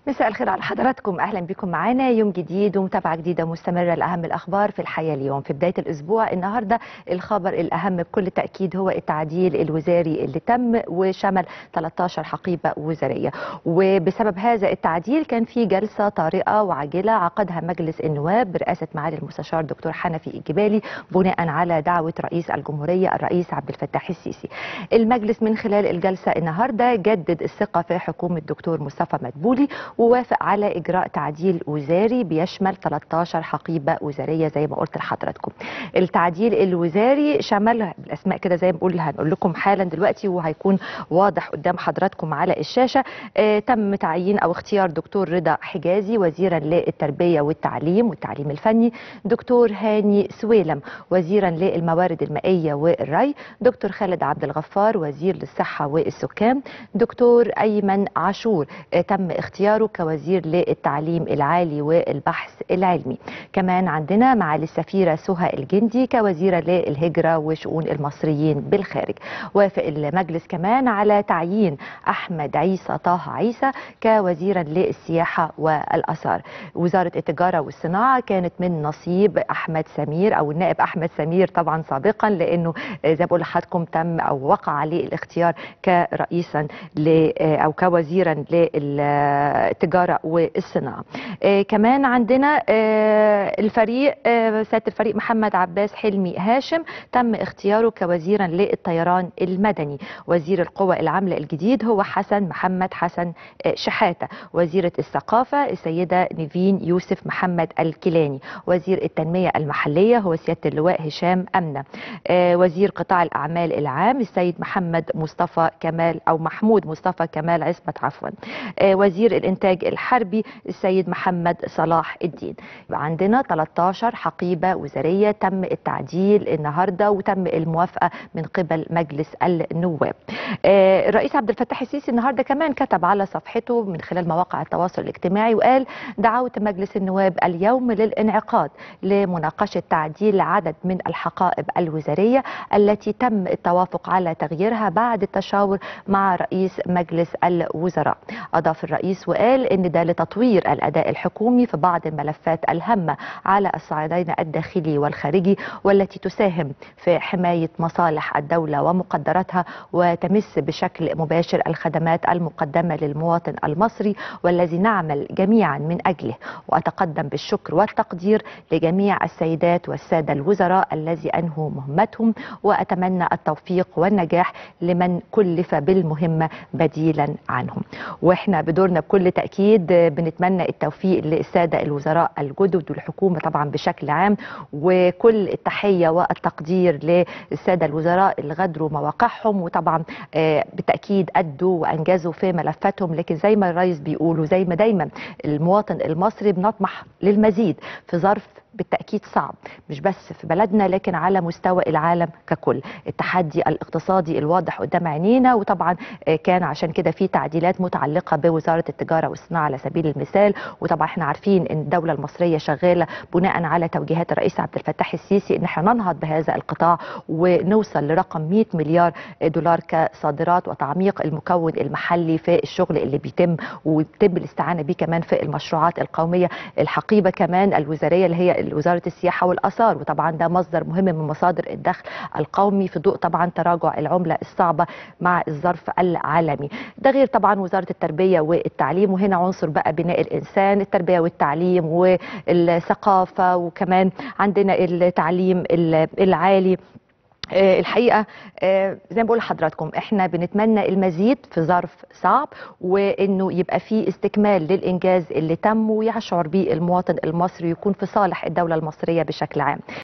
مساء الخير على حضراتكم اهلا بكم معانا يوم جديد ومتابعه جديده مستمره لاهم الاخبار في الحياه اليوم في بدايه الاسبوع النهارده الخبر الاهم بكل تاكيد هو التعديل الوزاري اللي تم وشمل 13 حقيبه وزاريه وبسبب هذا التعديل كان في جلسه طارئه وعاجله عقدها مجلس النواب برئاسه معالي المستشار دكتور حنفي الجبالي بناء على دعوه رئيس الجمهوريه الرئيس عبد الفتاح السيسي المجلس من خلال الجلسه النهارده جدد الثقه في حكومه دكتور مصطفى مدبولي ووافق على اجراء تعديل وزاري بيشمل 13 حقيبه وزاريه زي ما قلت لحضراتكم. التعديل الوزاري شمل الاسماء كده زي ما بقول هنقول لكم حالا دلوقتي وهيكون واضح قدام حضراتكم على الشاشه آه تم تعيين او اختيار دكتور رضا حجازي وزيرا للتربيه والتعليم والتعليم الفني، دكتور هاني سويلم وزيرا للموارد المائيه والري، دكتور خالد عبد الغفار وزير للصحه والسكان، دكتور ايمن عاشور آه تم اختياره كوزير للتعليم العالي والبحث العلمي كمان عندنا معالي السفيرة سهى الجندي كوزيرة للهجرة وشؤون المصريين بالخارج وافق المجلس كمان على تعيين أحمد عيسى طه عيسى كوزيرا للسياحة والأثار وزارة التجارة والصناعة كانت من نصيب أحمد سمير أو النائب أحمد سمير طبعا سابقا لأنه زي ما بقول لحضراتكم تم أو وقع عليه الاختيار كرئيسا أو كوزيرا لل التجارة والصناعة آه كمان عندنا آه الفريق آه سيادة الفريق محمد عباس حلمي هاشم تم اختياره كوزيرا للطيران المدني وزير القوى العاملة الجديد هو حسن محمد حسن آه شحاتة وزيرة الثقافة السيدة نيفين يوسف محمد الكيلاني وزير التنمية المحلية هو سيادة اللواء هشام أمنة آه وزير قطاع الأعمال العام السيد محمد مصطفى كمال أو محمود مصطفى كمال عصمت عفوا آه وزير الانتاج الحربي السيد محمد صلاح الدين عندنا 13 حقيبه وزاريه تم التعديل النهارده وتم الموافقه من قبل مجلس النواب الرئيس عبد الفتاح السيسي النهارده كمان كتب على صفحته من خلال مواقع التواصل الاجتماعي وقال دعوت مجلس النواب اليوم للانعقاد لمناقشه تعديل عدد من الحقائب الوزاريه التي تم التوافق على تغييرها بعد التشاور مع رئيس مجلس الوزراء اضاف الرئيس وقال ان ده لتطوير الاداء الحكومي في بعض الملفات الهامه على الصعيدين الداخلي والخارجي والتي تساهم في حمايه مصالح الدوله ومقدراتها وتمس بشكل مباشر الخدمات المقدمه للمواطن المصري والذي نعمل جميعا من اجله واتقدم بالشكر والتقدير لجميع السيدات والساده الوزراء الذي انهوا مهمتهم واتمنى التوفيق والنجاح لمن كلف بالمهمه بديلا عنهم واحنا بدورنا بكل تاكيد بنتمنى التوفيق للساده الوزراء الجدد والحكومه طبعا بشكل عام وكل التحيه والتقدير للساده الوزراء اللي غادروا مواقعهم وطبعا بالتاكيد ادوا وانجزوا في ملفاتهم لكن زي ما الرئيس بيقول وزي ما دايما المواطن المصري بنطمح للمزيد في ظرف بالتأكيد صعب مش بس في بلدنا لكن على مستوى العالم ككل التحدي الاقتصادي الواضح قدام عينينا وطبعا كان عشان كده في تعديلات متعلقة بوزارة التجارة والصناعة على سبيل المثال وطبعا احنا عارفين ان الدولة المصرية شغالة بناء على توجيهات الرئيس عبد الفتاح السيسي ان احنا ننهض بهذا القطاع ونوصل لرقم 100 مليار دولار كصادرات وتعميق المكون المحلي في الشغل اللي بيتم وبيتم الاستعانة بيه كمان في المشروعات القومية الحقيبة كمان الوزارية اللي هي وزاره السياحه والاثار وطبعا ده مصدر مهم من مصادر الدخل القومي في ضوء طبعا تراجع العمله الصعبه مع الظرف العالمي ده غير طبعا وزاره التربيه والتعليم وهنا عنصر بقى بناء الانسان التربيه والتعليم والثقافه وكمان عندنا التعليم العالي الحقيقه زي ما بقول لحضراتكم احنا بنتمنى المزيد في ظرف صعب وانه يبقى في استكمال للانجاز اللي تم ويشعر به المواطن المصري يكون في صالح الدوله المصريه بشكل عام